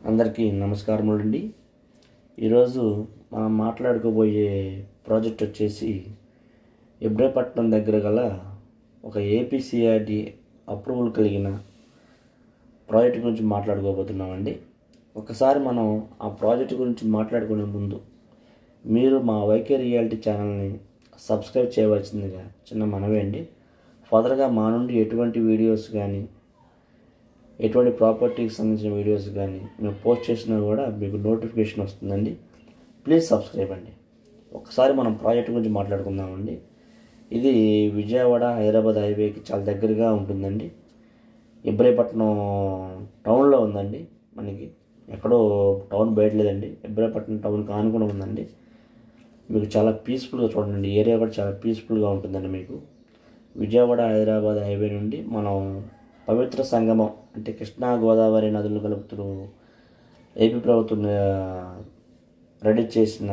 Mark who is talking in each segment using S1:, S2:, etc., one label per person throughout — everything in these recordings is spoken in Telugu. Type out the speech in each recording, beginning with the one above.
S1: అందరికీ నమస్కారములండి ఈరోజు మనం మాట్లాడుకోబోయే ప్రాజెక్ట్ వచ్చేసి ఇబ్రాపట్నం దగ్గర గల ఒక ఏపీసీఆర్డి అప్రూవల్ కలిగిన ప్రాజెక్ట్ గురించి మాట్లాడుకోబోతున్నామండి ఒకసారి మనం ఆ ప్రాజెక్ట్ గురించి మాట్లాడుకునే ముందు మీరు మా వైకే రియాలిటీ ఛానల్ని సబ్స్క్రైబ్ చేయవలసిందిగా చిన్న మనవి అండి ఫర్దర్గా మా నుండి ఎటువంటి వీడియోస్ కానీ ఎటువంటి ప్రాపర్టీకి సంబంధించిన వీడియోస్ కానీ మేము పోస్ట్ చేసినా కూడా మీకు నోటిఫికేషన్ వస్తుందండి ప్లీజ్ సబ్స్క్రైబ్ అండి ఒకసారి మనం ప్రాజెక్ట్ గురించి మాట్లాడుకుందామండి ఇది విజయవాడ హైదరాబాద్ హైవేకి చాలా దగ్గరగా ఉంటుందండి ఇబ్రాహీపట్నం టౌన్లో ఉందండి మనకి ఎక్కడో టౌన్ బయటలేదండి ఇబ్రాహీపట్నం టౌన్కి ఆనుకుని ఉందండి మీకు చాలా పీస్ఫుల్గా చూడండి ఏరియా కూడా చాలా పీస్ఫుల్గా ఉంటుందండి మీకు విజయవాడ హైదరాబాద్ హైవే నుండి మనం పవిత్ర సంగమం అంటే కృష్ణా గోదావరి నదులు కలుపుతూ ఏపీ ప్రభుత్వం ఆ, రెడీ చేసిన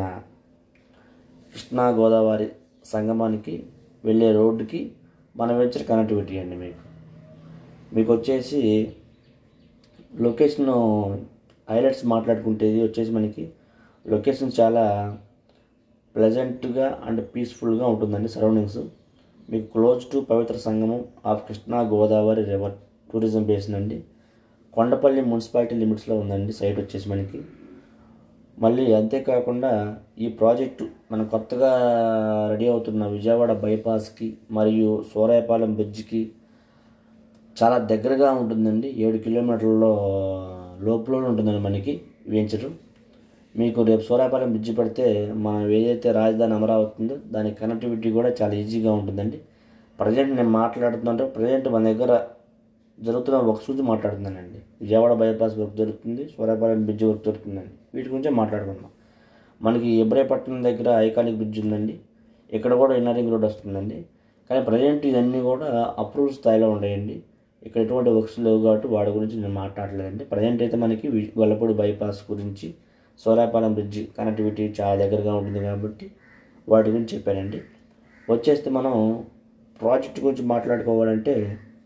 S1: కృష్ణా గోదావరి సంగమానికి వెళ్ళే రోడ్డుకి మన వెంచర్ కనెక్టివిటీ అండి మీకు మీకు వచ్చేసి లొకేషన్ హైలైట్స్ మాట్లాడుకుంటే ఇది వచ్చేసి మనకి లొకేషన్ చాలా ప్లెజెంట్గా అండ్ పీస్ఫుల్గా ఉంటుందండి సరౌండింగ్స్ మీకు క్లోజ్ టు పవిత్ర సంగమం of Krishna Godavari river tourism basin అండి కొండపల్లి మున్సిపాలిటీ లిమిట్స్లో ఉందండి సైట్ వచ్చేసి మనకి మళ్ళీ అంతేకాకుండా ఈ ప్రాజెక్టు మన కొత్తగా రెడీ అవుతున్న విజయవాడ బైపాస్కి మరియు సూరాయపాలెం బ్రిడ్జ్కి చాలా దగ్గరగా ఉంటుందండి ఏడు కిలోమీటర్ల లోపల ఉంటుందండి మనకి వెంచరు మీకు రేపు సూరాయపాలెం బ్రిడ్జ్ పెడితే మనం ఏదైతే రాజధాని అమరావతి ఉందో దాని కనెక్టివిటీ కూడా చాలా ఈజీగా ఉంటుందండి ప్రజెంట్ నేను మాట్లాడుతుంటే ప్రజెంట్ మన దగ్గర జరుగుతున్న వర్క్ గురించి మాట్లాడుతున్నానండి విజయవాడ బైపాస్ వర్క్ జరుగుతుంది సూరాయపాలెం బ్రిడ్జ్ వర్క్ జరుగుతుందండి వీటి గురించే మాట్లాడుకుందాం మనకి ఇబ్రాహీపట్నం దగ్గర ఐకానిక్ బ్రిడ్జ్ ఉందండి ఇక్కడ కూడా ఇన్నరింగ్ రోడ్ వస్తుందండి కానీ ప్రజెంట్ ఇవన్నీ కూడా అప్రూవ్ స్థాయిలో ఉన్నాయండి ఇక్కడ ఎటువంటి వర్క్స్ లేవు కాబట్టి వాడి గురించి నేను మాట్లాడలేదండి ప్రజెంట్ అయితే మనకి వి- గొల్లపూడి బైపాస్ గురించి సోలాపాలెం బ్రిడ్జ్ కనెక్టివిటీ చాలా దగ్గరగా ఉంటుంది కాబట్టి వాటి గురించి చెప్పానండి వచ్చేస్తే మనం ప్రాజెక్ట్ గురించి మాట్లాడుకోవాలంటే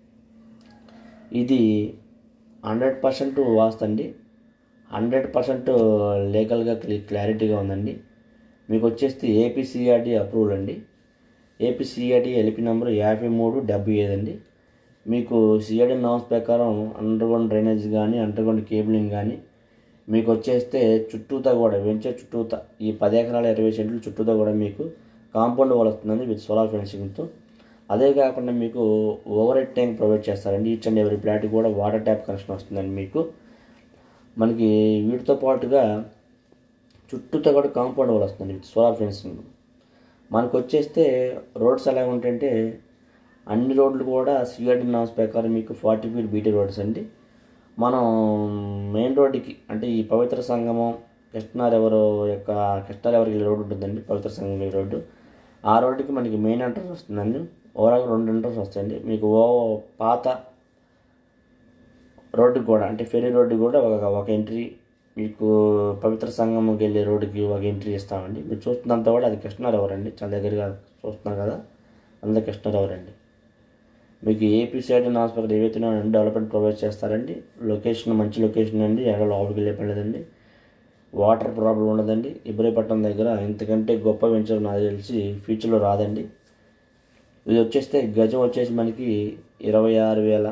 S1: ఇది హండ్రెడ్ పర్సెంట్ వాస్తండి హండ్రెడ్ పర్సెంట్ లీగల్గా క్లి క్లారిటీగా ఉందండి మీకు వచ్చేసి ఏపీసీఆర్డీ అప్రూవల్ అండి ఏపీసీఆర్డీ ఎల్పి నెంబర్ యాభై మూడు డెబ్బై ఐదు అండి మీకు సిఆర్డీ నామ్స్ ప్రకారం అండర్ గ్రౌండ్ డ్రైనేజ్ కానీ అండర్ గ్రౌండ్ కేబులింగ్ కానీ మీకు వచ్చేస్తే చుట్టూతా కూడా వెంచర్ చుట్టూతా ఈ పది ఎకరాల ఇరవై సెంట్లు చుట్టూతా కూడా మీకు కాంపౌండ్ వాల్ వస్తుందండి విత్ సోలార్ ఫెన్సింగ్తో అదే కాకుండా మీకు ఓవర్ హెడ్ ట్యాంక్ ప్రొవైడ్ చేస్తారండి ఈచ్ అండ్ ఎవరి ఫ్లాట్కి కూడా వాటర్ ట్యాప్ కనెక్షన్ వస్తుందండి మీకు మనకి వీటితో పాటుగా చుట్టూతో కూడా కాంపౌండ్ వాల్ వస్తుంది విత్ సోలార్ ఫెన్సింగ్ మనకు వచ్చేస్తే రోడ్స్ ఎలా ఉంటాయంటే అన్ని రోడ్లు కూడా సిఆర్డి నామ్స్ ప్రకారం మీకు ఫార్టీ ఫీట్ బీటీ రోడ్స్ అండి మనం మెయిన్ రోడ్డుకి అంటే ఈ పవిత్ర సంగమం కృష్ణా రివర్ యొక్క కృష్ణా రివర్కి రోడ్డు ఉంటుందండి పవిత్ర సంగమం రోడ్డు ఆ రోడ్డుకి మనకి మెయిన్ ఎంట్రన్స్ వస్తుందండి ఓవరాల్ రెండు ఎంట్రన్స్ వస్తాయండి మీకు ఓ పాత రోడ్డుకి కూడా అంటే ఫెరీ రోడ్డు కూడా ఒక ఒక ఎంట్రీ మీకు పవిత్ర సంగమంకి వెళ్ళే రోడ్డుకి ఒక ఎంట్రీ ఇస్తామండి మీరు చూస్తున్నంత కూడా అది కృష్ణా రివర్ అండి చాలా దగ్గరగా చూస్తున్నారు కదా అందులో కృష్ణా రివర్ అండి మీకు ఏపీ సైడ్ హాస్పిటల్ ఏవైతే ఉన్నాయో డెవలప్మెంట్ ప్రొవైడ్ చేస్తారండి లొకేషన్ మంచి లొకేషన్ అండి ఎక్కడ లోపలికి వెళ్ళే పని లేదండి వాటర్ ప్రాబ్లం ఉండదండి ఇబ్రాహీపట్నం దగ్గర ఇంతకంటే గొప్ప వెంచర్ నాకు తెలిసి ఫ్యూచర్లో రాదండి ఇది వచ్చేస్తే గజం వచ్చేసి మనకి ఇరవై ఆరు వేల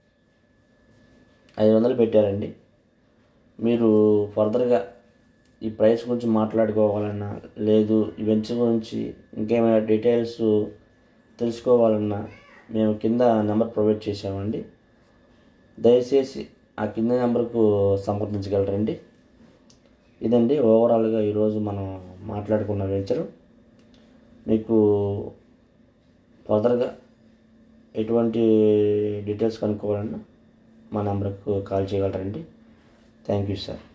S1: ఐదు వందలు పెట్టారండి మీరు ఫర్దర్గా ఈ ప్రైస్ గురించి మాట్లాడుకోవాలన్నా లేదు ఈ వెంచర్ గురించి ఇంకేమైనా డీటెయిల్స్ తెలుసుకోవాలన్నా మేము కింద నెంబర్ ప్రొవైడ్ చేసామండి దయచేసి ఆ కింద నెంబర్కు సంప్రదించగలరండి ఇదండి ఓవరాల్గా ఈరోజు మనం మాట్లాడుకున్న వెంచరు మీకు ఫర్దర్గా ఎటువంటి డీటెయిల్స్ కనుక్కోవాలన్నా మా నెంబర్కు కాల్ చేయగలరండి థ్యాంక్ యూ సార్